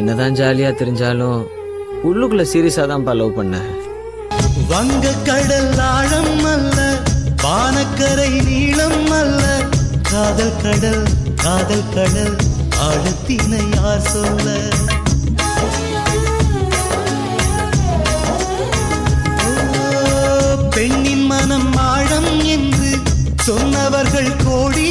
என்னதான் ஜாலியா தெரிஞ்சாலும் உள்ளுக்குள்ள சீரியஸா தான் லவ் பண்ணேன் வங்க கடல் ஆழம் அல்ல வானக்கரை நீளம் அல்ல காதல் கடல் காதல் கடல் ஆழத்தினை யார் சொல்ல ஓ, பெண்ணின் மனம் ஆழம் என்று சொன்னவர்கள் கோடி